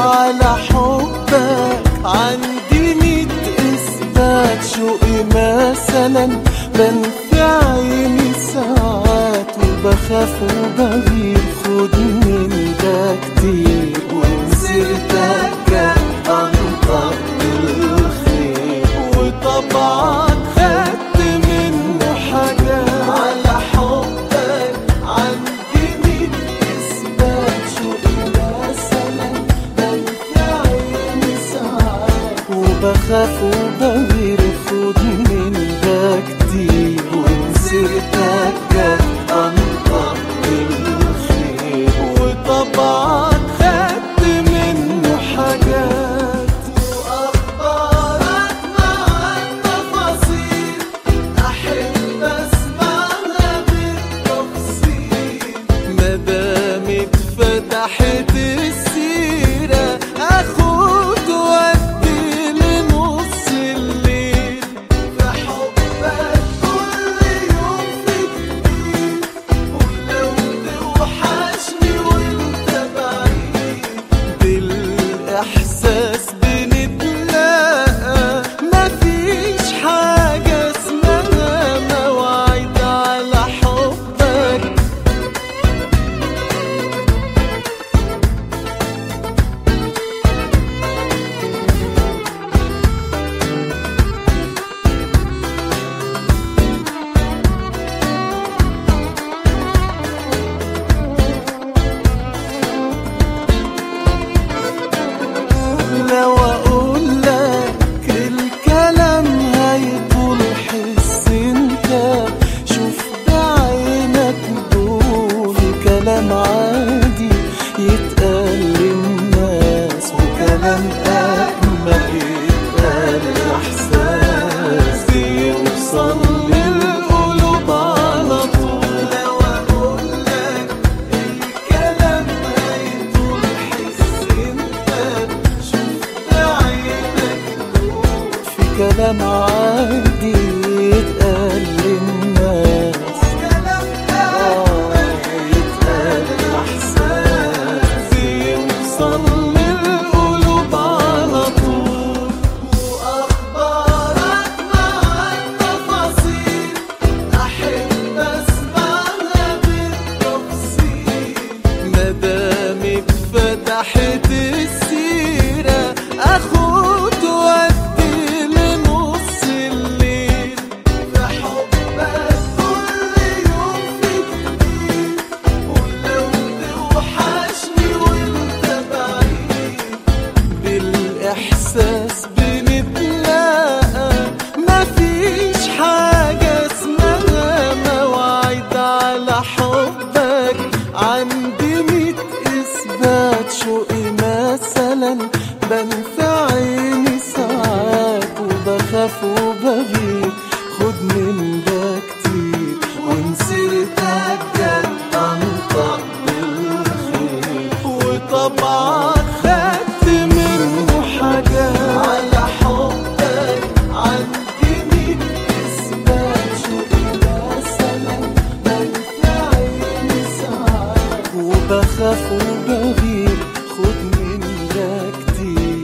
على حبك عندي ميت اثبات شوقي مثلا بنفي عيني ساعات وبخاف وبغير خد من ده كتير ونسيتك كان انطق بالخير وطبعا خدت منه حاجات على حبك عندي ميت اثبات شوقي مثلا بنفي عيني ساعات وبخاف وبغير خد من ده كتير ونسيتك كانت انطق بالخير وطبعا خدت منه حاجات واخبارك مع التفاصيل احب اسمعها بالتفصيل مادام اتفتحت السيرة اخد وادي لنص الليل في حبك كل يوم في جديد ولو توحشني وانت بعيد بالاحساس بنتلاقى مفيش حاجة اسمها مواعيد على حبك لو اقول لك الكلام هيطول حس انت شوف بعينك دول كلام عادي يتقال للناس وكلام اجمل يتقال احساس بيوصل للقلوب على طول لو اقول لك الكلام هيطول حس انت شوف بعينك دول في كلام عادي يتقال للناس آه، يتقال الإحساس بيوصل للقلوب على طول وأخبارك مع التفاصيل أحب أسمعها بالتفصيل مادام اتفتحت السيرة اخد وادي لنص الليل في حبك كل يوم في جديد ولو توحشني وانت بعيد بالاحساس بنتلاقى مفيش حاجة اسمها مواعيد على حبك عندي ميت اثبات شوقي مثلا بنفي عيني ساعات وبخاف وبغير خد من ده كتير ونسيتك جد انطق بالخير وطبعا خدت منه حاجات على حبك عندي ميت اثبات شوقي مثلا بنفي عيني ساعات وبخاف وبغير خد من ده كتير